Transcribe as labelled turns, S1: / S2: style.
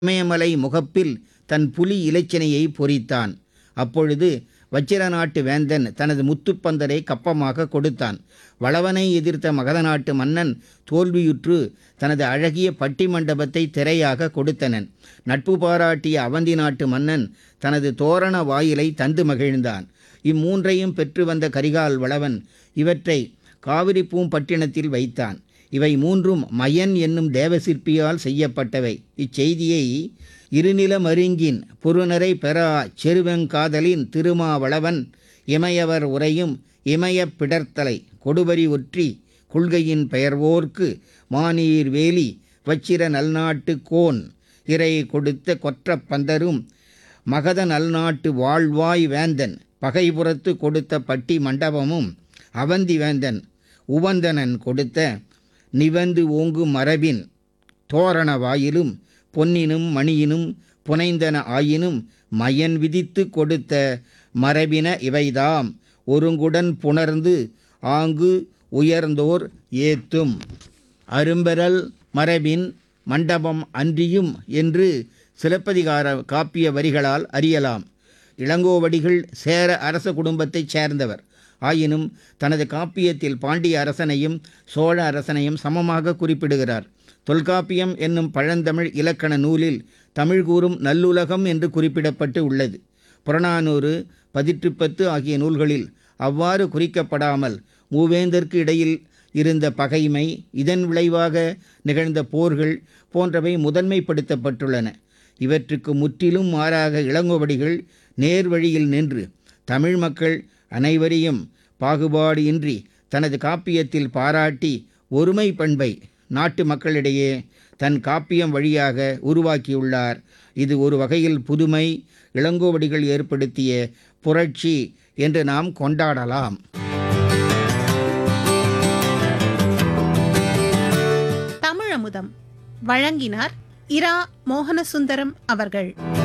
S1: இமயமலை முகப்பில் தன் புலி இலச்சினையை பொறித்தான் அப்பொழுது வச்சிர நாட்டு வேந்தன் தனது முத்துப்பந்தரை கப்பமாக கொடுத்தான் வளவனை எதிர்த்த மகத நாட்டு மன்னன் தோல்வியுற்று தனது அழகிய பட்டி மண்டபத்தை திரையாக கொடுத்தனன் நட்பு பாராட்டிய அவந்தி நாட்டு மன்னன் தனது தோரண வாயிலை தந்து மகிழ்ந்தான் இம்மூன்றையும் பெற்று வந்த கரிகால் வளவன் இவற்றை காவிரி பூம்பட்டினத்தில் வைத்தான் இவை மூன்றும் மயன் என்னும் தேவசிற்பியால் செய்யப்பட்டவை இச்செய்தியை இருநில மருங்கின் பொருநரை பெறா செருவெங்காதலின் திருமாவளவன் இமையவர் உரையும் இமயப் பிடர்த்தலை கொடுவரி ஒற்றி கொள்கையின் பெயர்வோர்க்கு மானீர் வேலி வச்சிர நல்நாட்டு கோன் இறை கொடுத்த கொற்றப் பந்தரும் மகத நல்நாட்டு வாழ்வாய் வேந்தன் பகைபுறத்து கொடுத்த பட்டி மண்டபமும் அவந்தி வேந்தன் உவந்தனன் கொடுத்த நிவந்து ஓங்கு மரபின் தோரண வாயிலும் பொன்னினும் மணியினும் புனைந்தன ஆயினும் மயன் விதித்து கொடுத்த மரபின இவைதாம் ஒருங்குடன் புணர்ந்து ஆங்கு உயர்ந்தோர் ஏத்தும் அரும்பெறல் மரபின் மண்டபம் அன்றியும் என்று சிலப்பதிகார காப்பிய வரிகளால் அறியலாம் இளங்கோவடிகள் சேர அரச குடும்பத்தைச் சேர்ந்தவர் ஆயினும் தனது காப்பியத்தில் பாண்டிய அரசனையும் சோழ அரசனையும் சமமாக குறிப்பிடுகிறார் தொல்காப்பியம் என்னும் பழந்தமிழ் இலக்கண நூலில் தமிழ் கூறும் நல்லுலகம் என்று குறிப்பிடப்பட்டு உள்ளது புறநானூறு பதிற்றுப்பத்து ஆகிய நூல்களில் அவ்வாறு குறிக்கப்படாமல் மூவேந்தர்க்கு இடையில் இருந்த பகைமை இதன் விளைவாக நிகழ்ந்த போர்கள் போன்றவை முதன்மைப்படுத்தப்பட்டுள்ளன இவற்றுக்கு முற்றிலும் மாறாக இளங்கோவடிகள் நேர்வழியில் நின்று தமிழ் மக்கள் அனைவரையும் பாகுபாடு இன்றி தனது காப்பியத்தில் பாராட்டி ஒருமை பண்பை நாட்டு மக்களிடையே தன் காப்பியம் வழியாக உருவாக்கியுள்ளார் இது ஒரு வகையில் புதுமை இளங்கோவடிகள் ஏற்படுத்திய புரட்சி என்று நாம் கொண்டாடலாம்
S2: தமிழமுதம் வழங்கினார் இரா மோகனசுந்தரம் அவர்கள்